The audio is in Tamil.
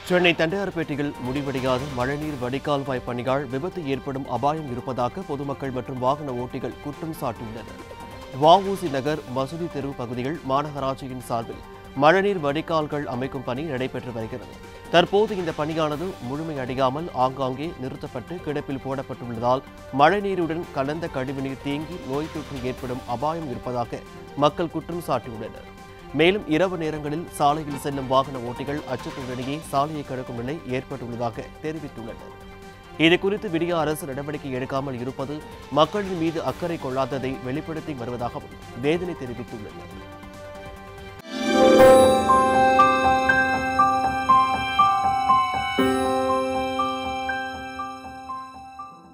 சென்னை தண்டையார்பேட்டையில் முடிவடையாத மழைநீர் வடிகால்வாய் பணியால் விபத்து ஏற்படும் அபாயம் இருப்பதாக பொதுமக்கள் மற்றும் வாகன ஓட்டிகள் குற்றம் சாட்டியுள்ளனர் வஉசி நகர் மசூதி தெரு பகுதியில் மாநகராட்சியின் சார்பில் மழைநீர் வடிகால்கள் அமைக்கும் பணி நடைபெற்று வருகிறது தற்போது இந்த பணியானது முழுமையடையாமல் ஆங்காங்கே நிறுத்தப்பட்டு கிடப்பில் போடப்பட்டுள்ளதால் மழைநீருடன் கலந்த கழிவுநீர் தேங்கி நோய் தொற்று ஏற்படும் அபாயம் இருப்பதாக மக்கள் குற்றம் சாட்டியுள்ளனர் மேலும் இரவு நேரங்களில் சாலையில் செல்லும் வாகன ஓட்டிகள் அச்சத்துடனேயே சாலையை கடக்கும் நிலை ஏற்பட்டுள்ளதாக தெரிவித்துள்ளனர் இது குறித்து விடிய அரசு நடவடிக்கை எடுக்காமல் இருப்பது மக்களின் மீது அக்கறை கொள்ளாததை வெளிப்படுத்தி வருவதாகவும் வேதனை தெரிவித்துள்ளனர்